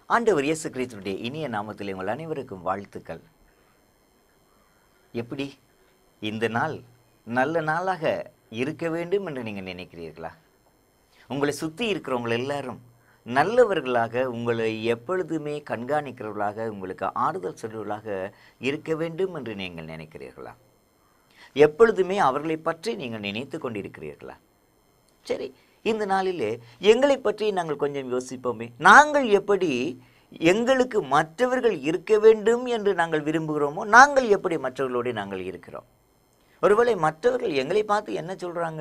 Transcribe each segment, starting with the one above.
ஆண்டவர் இயேசு கிறிஸ்துடைய இனிய நாமத்தில் உங்கள் அனைவருக்கும் வாழ்த்துக்கள் எப்படி இந்த நாள் நல்ல நாளாக இருக்க வேண்டும் என்று நீங்கள் நினைக்கிறீர்களா உங்களை சுற்றி இருக்கிறவங்க எல்லாரும் நல்லவர்களாக உங்களை எப்பொழுதுமே கண்காணிக்கிறவர்களாக உங்களுக்கு ஆறுதல் சொல்வர்களாக இருக்க வேண்டும் என்று நீங்கள் நினைக்கிறீர்களா எப்பொழுதுமே அவர்களை பற்றி நீங்கள் நினைத்து கொண்டிருக்கிறீர்களா சரி இந்த நாளிலே எங்களை பற்றி நாங்கள் கொஞ்சம் யோசிப்போமே நாங்கள் எப்படி எங்களுக்கு மற்றவர்கள் இருக்க வேண்டும் என்று நாங்கள் விரும்புகிறோமோ நாங்கள் எப்படி மற்றவர்களோடு நாங்கள் இருக்கிறோம் ஒருவேளை மற்றவர்கள் எங்களை பார்த்து என்ன சொல்றாங்க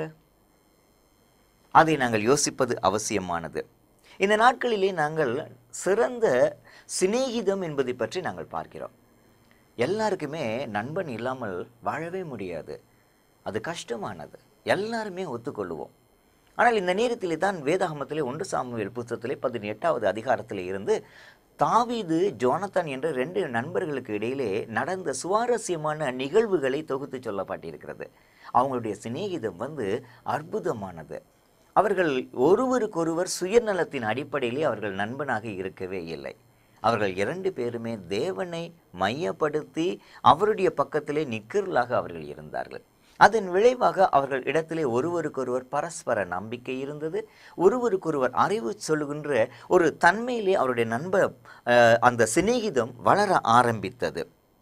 அதை நாங்கள் யோசிப்பது அவசியமானது இந்த நாட்களிலே நாங்கள் சிறந்த சிநேகிதம் என்பதை பற்றி நாங்கள் பார்க்கிறோம் எல்லாருக்குமே நண்பன் இல்லாமல் வாழவே முடியாது அது கஷ்டமானது எல்லாருமே ஒத்துக்கொள்ளுவோம் ஆனால் இந்த நேரத்திலே தான் வேதாகமத்திலே ஒன்று சாமுவேல் புத்தகத்திலே பதினெட்டாவது அதிகாரத்திலே இருந்து தாவீது ஜோனத்தான் என்ற ரெண்டு நண்பர்களுக்கு இடையிலே நடந்த சுவாரஸ்யமான நிகழ்வுகளை தொகுத்து சொல்லப்பட்டிருக்கிறது அவங்களுடைய சிநேகிதம் வந்து அற்புதமானது அவர்கள் ஒருவருக்கொருவர் சுயநலத்தின் அடிப்படையிலே அவர்கள் நண்பனாக இருக்கவே இல்லை அவர்கள் இரண்டு பேருமே தேவனை மையப்படுத்தி அவருடைய பக்கத்திலே நிற்கிறலாக அவர்கள் இருந்தார்கள் அதன் விளைவாக அவர்கள் இடத்திலே ஒருவருக்கொருவர் பரஸ்பர நம்பிக்கை இருந்தது ஒருவருக்கொருவர் அறிவு சொல்லுகின்ற ஒரு தன்மையிலே அவருடைய நண்ப அஹ், அந்த சிநேகிதம் வளர ஆரம்பித்தது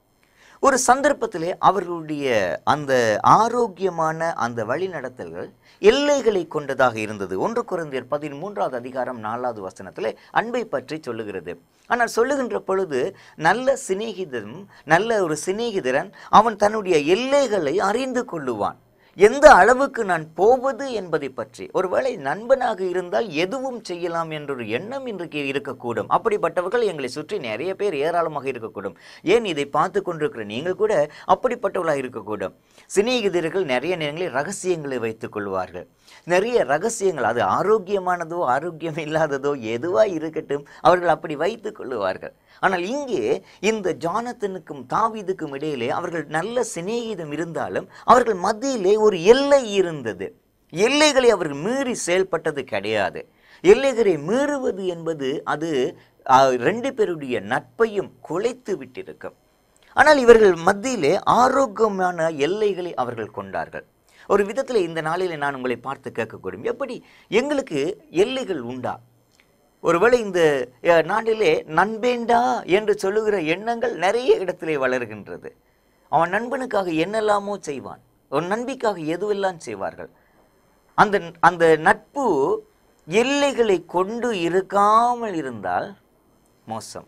ஒரு சந்தர்ப்பத்திலே அவர்களுடைய அந்த ஆரோக்கியமான அந்த வழிநடத்தல்கள் எல்லைகளை கொண்டதாக இருந்தது ஒன்று குறைந்தர் பதிமூன்றாவது அதிகாரம் நாலாவது வசனத்திலே அன்பை பற்றி சொல்லுகிறது ஆனால் சொல்லுகின்ற பொழுது நல்ல சிநேகிதன் நல்ல ஒரு சிநேகிதரன் அவன் தன்னுடைய எல்லைகளை அறிந்து கொள்ளுவான் எந்த அளவுக்கு நான் போவது என்பதை பற்றி ஒருவேளை நண்பனாக இருந்தால் எதுவும் செய்யலாம் என்ற ஒரு எண்ணம் இன்றைக்கு இருக்கக்கூடும் அப்படிப்பட்டவர்கள் எங்களை சுற்றி நிறைய பேர் ஏராளமாக இருக்கக்கூடும் ஏன் இதை பார்த்து கொண்டிருக்கிற நீங்கள் கூட அப்படிப்பட்டவர்களாக இருக்கக்கூடும் சிநேகிதர்கள் நிறைய நேரங்களில் ரகசியங்களை வைத்துக் கொள்வார்கள் நிறைய ரகசியங்கள் அது ஆரோக்கியமானதோ ஆரோக்கியம் இல்லாததோ எதுவா இருக்கட்டும் அவர்கள் அப்படி வைத்துக் கொள்ளுவார்கள் ஆனால் இங்கே இந்த ஜானத்தனுக்கும் தாவீதுக்கும் இடையிலே அவர்கள் நல்ல சிநேகிதம் இருந்தாலும் அவர்கள் மத்தியிலே ஒரு எல்லை இருந்தது எல்லைகளை அவர்கள் மீறி செயல்பட்டது கிடையாது எல்லைகளை மீறுவது என்பது அது அஹ், ரெண்டு பேருடைய நட்பையும் குலைத்து விட்டிருக்கும் ஆனால் இவர்கள் மத்தியிலே ஆரோக்கியமான எல்லைகளை அவர்கள் கொண்டார்கள் ஒரு விதத்தில் இந்த நாளிலே நான் உங்களை பார்த்து கேட்கக்கூடும் எப்படி எங்களுக்கு எல்லைகள் உண்டா ஒருவேளை இந்த அஹ், நாட்டிலே நண்பேண்டா என்று சொல்லுகிற எண்ணங்கள் நிறைய இடத்திலே வளர்கின்றது அவன் நண்பனுக்காக என்னெல்லாமோ செய்வான் ஒரு நண்பிக்காக எதுவெல்லாம் செய்வார்கள் அந்த அந்த நட்பு எல்லைகளை கொண்டு இருக்காமல் இருந்தால் மோசம்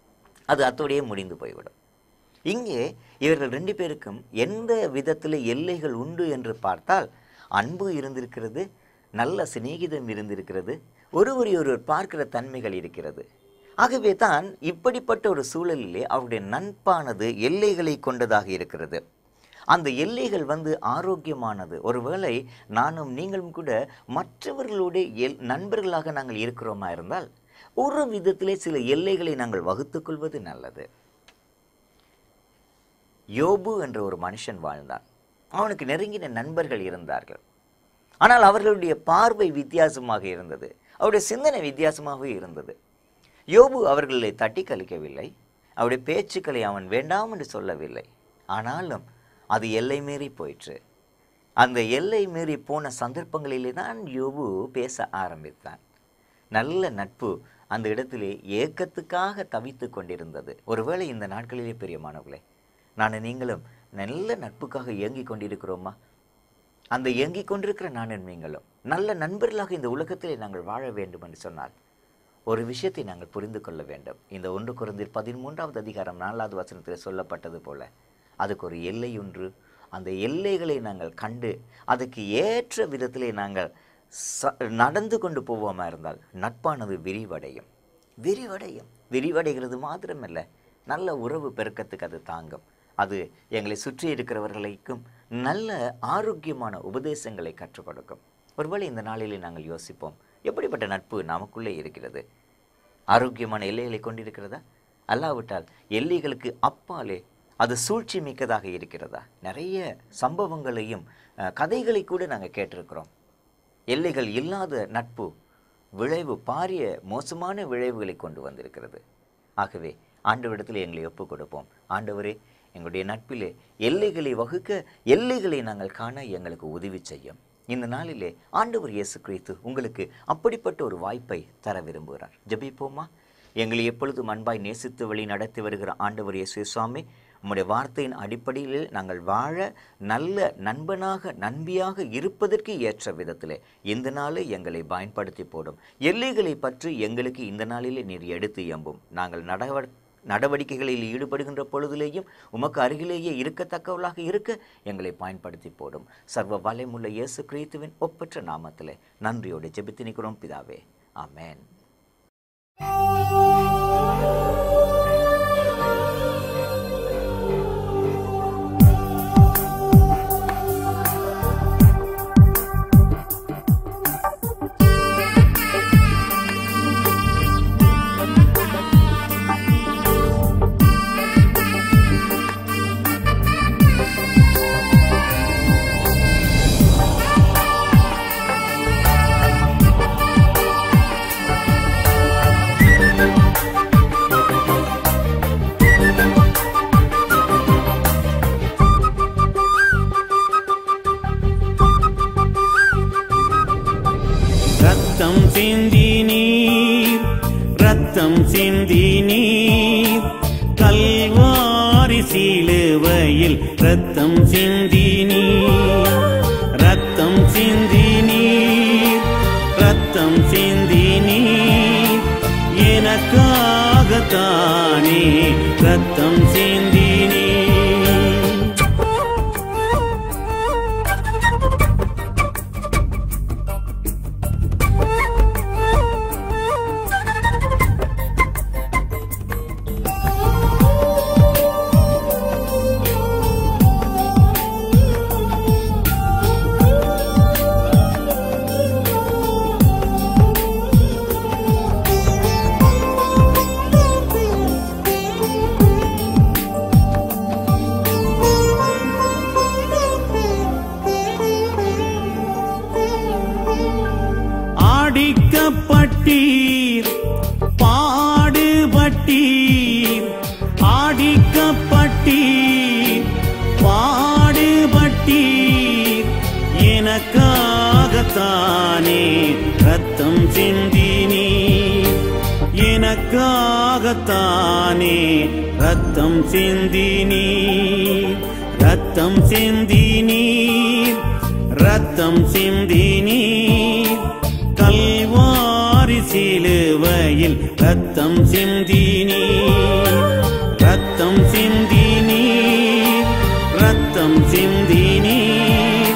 அது அத்தோடையே முடிந்து போய்விடும் இங்கே இவர்கள் ரெண்டு பேருக்கும் எந்த விதத்தில் எல்லைகள் உண்டு என்று பார்த்தால் அன்பு இருந்திருக்கிறது நல்ல சிநேகிதம் இருந்திருக்கிறது ஒருவரை ஒருவர் பார்க்கிற தன்மைகள் இருக்கிறது ஆகவே தான் இப்படிப்பட்ட ஒரு சூழலிலே அவருடைய நட்பானது எல்லைகளை கொண்டதாக இருக்கிறது அந்த எல்லைகள் வந்து ஆரோக்கியமானது ஒருவேளை நானும் நீங்களும் கூட மற்றவர்களோடு எல் நண்பர்களாக நாங்கள் இருக்கிறோமா இருந்தால் ஒரு விதத்திலே சில எல்லைகளை நாங்கள் வகுத்துக் கொள்வது நல்லது யோபு என்ற ஒரு மனுஷன் வாழ்ந்தான் அவனுக்கு நெருங்கின நண்பர்கள் இருந்தார்கள் ஆனால் அவர்களுடைய பார்வை வித்தியாசமாக இருந்தது அவருடைய சிந்தனை வித்தியாசமாகவே இருந்தது யோபு அவர்களை தட்டி கழிக்கவில்லை அவருடைய பேச்சுக்களை அவன் வேண்டாம் என்று சொல்லவில்லை ஆனாலும் அது எல்லை மீறி போயிற்று அந்த எல்லை மீறி போன சந்தர்ப்பங்களிலே தான் யோபு பேச ஆரம்பித்தான் நல்ல நட்பு அந்த இடத்திலே ஏக்கத்துக்காக தவித்து கொண்டிருந்தது ஒருவேளை இந்த நாட்களிலே பெரியமானவர்களே நான் நீங்களும் நல்ல நட்புக்காக இயங்கிக் கொண்டிருக்கிறோமா அந்த இயங்கிக் கொண்டிருக்கிற நானும் நீங்களும் நல்ல நண்பர்களாக இந்த உலகத்திலே நாங்கள் வாழ வேண்டும் என்று சொன்னால் ஒரு விஷயத்தை நாங்கள் புரிந்து கொள்ள வேண்டும் இந்த ஒன்று குறைந்தர் பதிமூன்றாவது அதிகாரம் நாலாவது வசனத்தில் சொல்லப்பட்டது போல அதுக்கு ஒரு எல்லை ஒன்று அந்த எல்லைகளை நாங்கள் கண்டு அதுக்கு ஏற்ற விதத்திலே நாங்கள் ச நடந்து கொண்டு போவோமா இருந்தால் நட்பானது விரிவடையும் விரிவடையும் விரிவடைகிறது மாத்திரமல்ல நல்ல உறவு பெருக்கத்துக்கு அது தாங்கும் அது எங்களை சுற்றி இருக்கிறவர்களுக்கும் நல்ல ஆரோக்கியமான உபதேசங்களை கற்றுக் கொடுக்கும் ஒருவேளை இந்த நாளிலே நாங்கள் யோசிப்போம் எப்படிப்பட்ட நட்பு நமக்குள்ளே இருக்கிறது ஆரோக்கியமான எல்லைகளை கொண்டிருக்கிறதா அல்லாவிட்டால் எல்லைகளுக்கு அப்பாலே அது சூழ்ச்சி மிக்கதாக இருக்கிறதா நிறைய சம்பவங்களையும் அஹ், கதைகளை கூட நாங்கள் கேட்டிருக்கிறோம் எல்லைகள் இல்லாத நட்பு விளைவு பாரிய மோசமான விளைவுகளை கொண்டு வந்திருக்கிறது ஆகவே ஆண்டவரிடத்தில் எங்களை ஒப்புக் கொடுப்போம் ஆண்டவரே எங்களுடைய நட்பிலே எல்லைகளை வகுக்க எல்லைகளை நாங்கள் காண எங்களுக்கு உதவி செய்யும் இந்த நாளிலே ஆண்டவர் இயேசு கிறிஸ்து உங்களுக்கு அப்படிப்பட்ட ஒரு வாய்ப்பை தர விரும்புகிறார் ஜெபிப்போமா எங்களை எப்பொழுதும் அன்பாய் நேசித்து வழி நடத்தி வருகிற ஆண்டவர் இயேசு சுவாமி உம்முடைய வார்த்தையின் அடிப்படையில் நாங்கள் வாழ நல்ல நண்பனாக நண்பியாக இருப்பதற்கு ஏற்ற விதத்திலே இந்த நாளை எங்களை பயன்படுத்தி போடும் எல்லைகளை பற்றி எங்களுக்கு இந்த நாளிலே நீர் எடுத்து எம்பும் நாங்கள் நடவ நடவடிக்கைகளில் ஈடுபடுகின்ற பொழுதிலேயும் உமக்கு அருகிலேயே இருக்கத்தக்கவர்களாக இருக்க எங்களை பயன்படுத்தி போடும் சர்வ வலைமுள்ள இயேசு கிறிஸ்துவின் ஒப்பற்ற நாமத்திலே நன்றியோடு ஜெபித்து நிற்கிறோம் பிதாவே ஆமென் ரத்தம் சிந்தி நீர் ரத்தம் சிந்தி நீர் கல்வாரி சிலுவையில் ரத்தம் சிந்தி நீர் ரத்தம் சிந்தி நீர் ரத்தம் சிந்தி நீர் எனக்காகத்தானே ரத்தம் சிந்தி நீர் ஆடிக்கப்பட்டீர் பாடுபட்டீர் ஆடிக்கப்பட்டீர் பாடுபட்டீர் எனக்காகத்தானே ரத்தம் சிந்தினீர் எனக்காகத்தானே ரத்தம் சிந்தினீர் ரத்தம் சிந்தினீர் ரத்தம் சிந்தினீர் கல்வாரி சிலுவையில் ரத்தம் சிந்தினீர் ரத்தம் சிந்தினீர் ரத்தம் சிந்தினீர்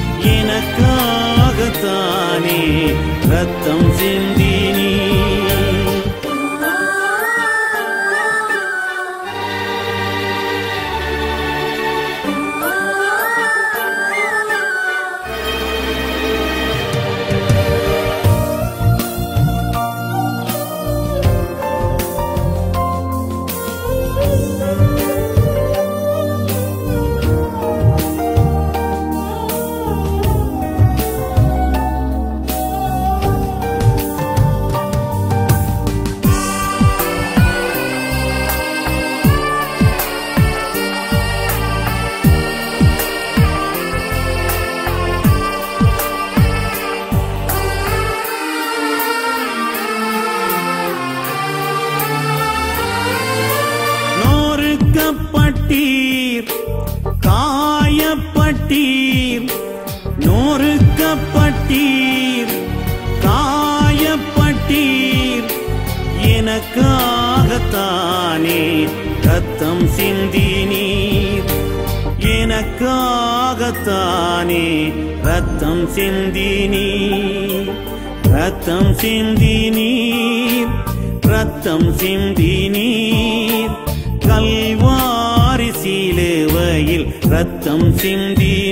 எனக்காகத்தானே ரத்தம் சிந்தினீர் நோறுக்கப்பட்டீர் காயப்பட்டீர் நோறுக்கப்பட்டீர் காயப்பட்டீர் எனக்காகத்தானே ரத்தம் சிந்தினீர் எனக்காகத்தானே ரத்தம் சிந்தினீர் ரத்தம் சிந்தினீர் ரத்தம் சிந்தினீர் கல்வாரி சிலுவையில் ரத்தம் சிந்தி